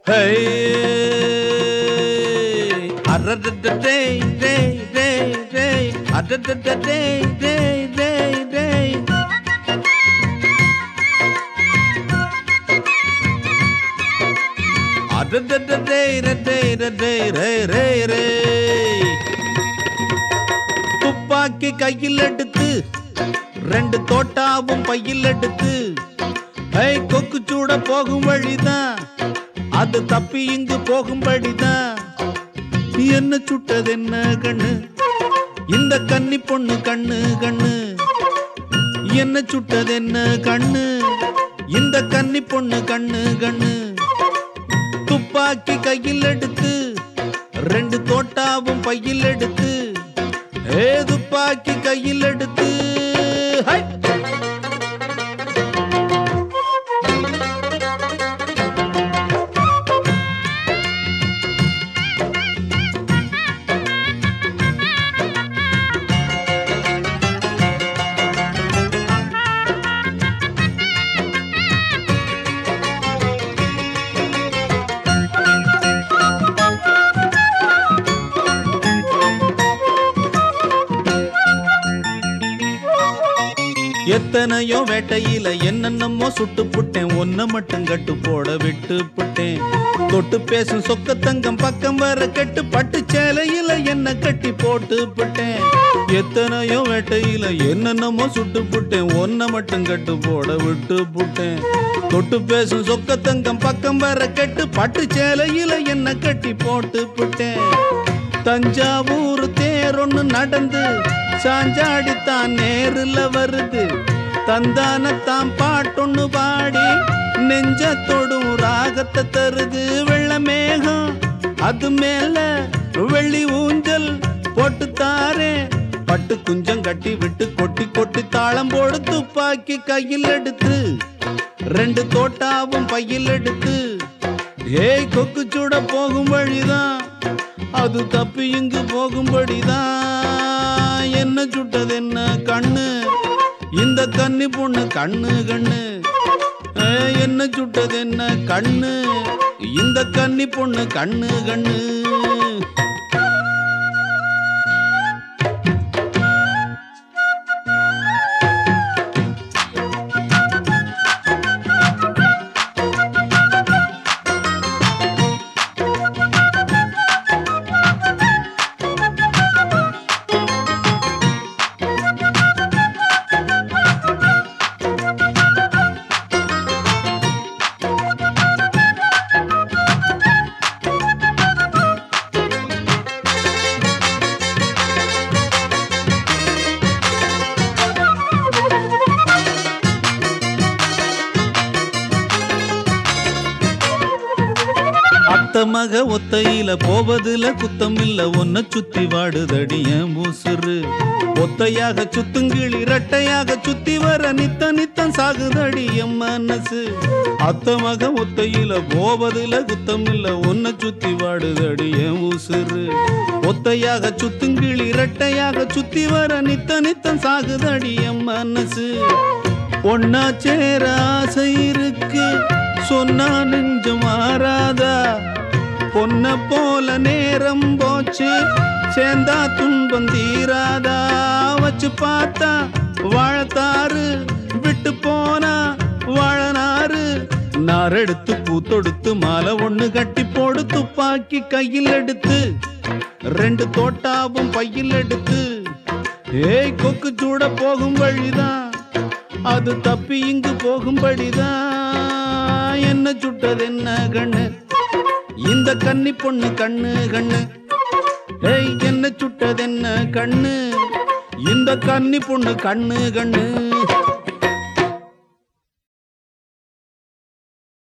ஹே அரடடடே டே டே டே அரடடடே டே டே டே அரடடடே டே டே ரே ரே ரே துப்பாக்கி கையில் எடுத்து ரெண்டு தோட்டாவும் பையில் எடுத்து ஐ கொக்கு சூட போகும் வழிதான் அது தப்பி இங்கு போகும்படிதான் என்ன சுட்டது என்ன கண்ணு இந்த கன்னி பொண்ணு கண்ணு கண்ணு என்ன சுட்டது என்ன கண்ணு இந்த கன்னி பொண்ணு கண்ணு கண்ணு துப்பாக்கி கையில் எடுத்து ரெண்டு தோட்டாவும் பையில் எடுத்து ஏ துப்பாக்கி கையில் எடுத்து ஹை! எத்தனையோ வேட்டையில என்னென்னமோ சுட்டு புட்டேன் ஒன்ன மட்டும் கட்டு போட விட்டு புட்டேன் தொட்டு பேசும் சொக்க தங்கம் பக்கம் வர கட்டு பட்டு சேலையில என்ன கட்டி போட்டு புட்டேன் எத்தனையோ வேட்டையில என்னென்னமோ சுட்டு புட்டேன் ஒன்ன மட்டும் கட்டு போட விட்டு புட்டேன் தொட்டு பேசும் சொக்க தங்கம் பக்கம் வர கட்டு பட்டு சேலையில என்ன கட்டி போட்டு புட்டேன் தஞ்சாவூர் தேரொன்னு நடந்து சாஞ்சாடித்தான் நேருல வருது தந்தானத்தான் பாட்டொன்னு பாடி நெஞ்சத்தோடும் ராகத்தை தருது வெள்ள மேகம் அது மேல வெள்ளி ஊஞ்சல் போட்டு தாரே பட்டு குஞ்சம் கட்டி விட்டு கொட்டி கொட்டி தாளம் போடு துப்பாக்கி கையில் எடுத்து ரெண்டு தோட்டாவும் பையில் எடுத்து ஏய் கொக்கு சூட போகும் வழிதான் அது தப்பி இங்கு போகும்படிதான் என்ன சுட்டது என்ன கண்ணு இந்த கன்னி பொண்ணு கண்ணு கண்ணு ஏய், என்ன சுட்டது என்ன கண்ணு இந்த கன்னி பொண்ணு கண்ணு கண்ணு அத்த மக ஒத்தையில போவதுல குத்தம் இல்ல ஒன்ன சுத்தி வாடுதடி என் மூசுரு ஒத்தையாக சுத்துங்கிளி இரட்டையாக சுத்தி வர நித்த நித்தம் சாகுதடி என் மனசு அத்த மக ஒத்தையில போவதுல குத்தம் இல்ல ஒன்ன சுத்தி வாடுதடி என் உசுரு ஒத்தையாக சுத்துங்கிளி இரட்டையாக சுத்தி வர நித்த நித்தம் சாகுதடி என் மனசு ஒன்னா சேர ஆசை இருக்கு சொன்னா நெஞ்சம் மாறாதா பொன்ன போல நேரம் போச்சு சேர்ந்தா துன்பம் தீராதா வச்சு பார்த்தா வாழத்தாறு விட்டு போனா வாழனாறு நார் எடுத்து பூத்தொடுத்து மாலை ஒண்ணு கட்டி போடு துப்பாக்கி கையில் எடுத்து ரெண்டு தோட்டாவும் பையில் எடுத்து ஏய் கொக்கு சூட போகும் வழிதான் அது தப்பி இங்கு போகும்படிதான் என்ன சுட்டது என்ன கண்ணு இந்த கன்னி பொண்ணு கண்ணு கண்ணு ஏய் என்ன சுட்டது என்ன கண்ணு இந்த கன்னி பொண்ணு கண்ணு கண்ணு